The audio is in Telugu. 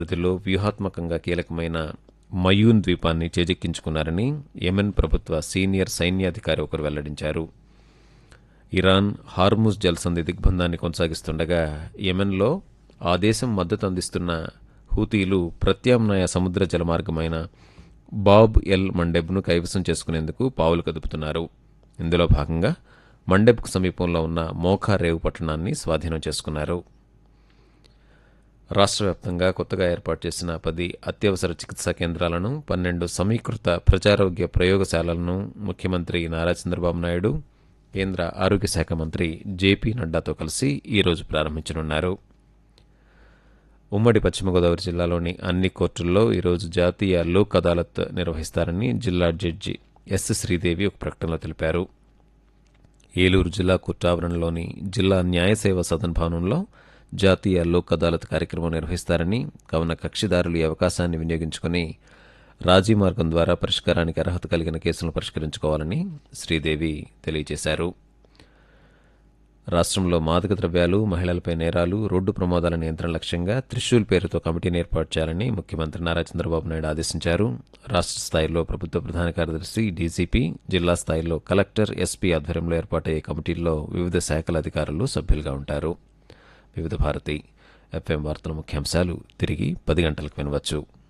పరిధిలో వ్యూహాత్మకంగా కీలకమైన మయూన్ ద్వీపాన్ని చేజెక్కించుకున్నారని యెమెన్ ప్రభుత్వ సీనియర్ సైన్యాధికారి ఒకరు వెల్లడించారు ఇరాన్ హార్ముజ్ జలసంధి దిగ్బంధాన్ని కొనసాగిస్తుండగా యెమెన్లో ఆ దేశం మద్దతు అందిస్తున్న హూతీలు ప్రత్యామ్నాయ సముద్ర జలమార్గమైన బాబ్ ఎల్ మండెబ్ను కైవసం చేసుకునేందుకు పావులు కదుపుతున్నారు ఇందులో భాగంగా మండెబ్కు సమీపంలో ఉన్న మోఖా రేవు పట్టణాన్ని స్వాధీనం చేసుకున్నారు రాష్ట్ర వ్యాప్తంగా కొత్తగా ఏర్పాటు చేసిన పది అత్యవసర చికిత్సా కేంద్రాలను పన్నెండు సమీకృత ప్రజారోగ్య ప్రయోగశాలలను ముఖ్యమంత్రి నారా చంద్రబాబు నాయుడు కేంద్ర ఆరోగ్య శాఖ మంత్రి జేపీ నడ్డాతో కలిసి ఈరోజు ప్రారంభించనున్నారు ఉమ్మడి పశ్చిమ గోదావరి జిల్లాలోని అన్ని కోర్టుల్లో ఈరోజు జాతీయ లోక్ అదాలత్ నిర్వహిస్తారని జిల్లా జడ్జి ఎస్ శ్రీదేవి ఒక ప్రకటనలో తెలిపారు ఏలూరు జిల్లా కోర్టు ఆవరణలోని జిల్లా న్యాయ సేవ సదన్ భవనంలో జాతీయ లోక్ అదాలత్ కార్యక్రమం నిర్వహిస్తారని కావున కక్షిదారులు ఈ అవకాశాన్ని వినియోగించుకుని రాజీ మార్గం ద్వారా పరిష్కారానికి అర్హత కలిగిన కేసులను పరిష్కరించుకోవాలని శ్రీదేవి తెలియజేశారు రాష్ట్రంలో మాదక ద్రవ్యాలు మహిళలపై నేరాలు రోడ్డు ప్రమాదాల నియంత్రణ లక్ష్యంగా త్రిశూల్ పేరుతో కమిటీని ఏర్పాటు చేయాలని ముఖ్యమంత్రి నారా చంద్రబాబు నాయుడు ఆదేశించారు రాష్ట్ర స్థాయిలో ప్రభుత్వ ప్రధాన కార్యదర్శి డీజీపీ జిల్లా స్థాయిలో కలెక్టర్ ఎస్పీ ఆధ్వర్యంలో ఏర్పాటయ్యే కమిటీల్లో వివిధ శాఖల అధికారులు సభ్యులుగా ఉంటారు వివిధ భారతి ఎఫ్ఎం వార్తల ముఖ్యాంశాలు తిరిగి పది గంటలకు వినవచ్చు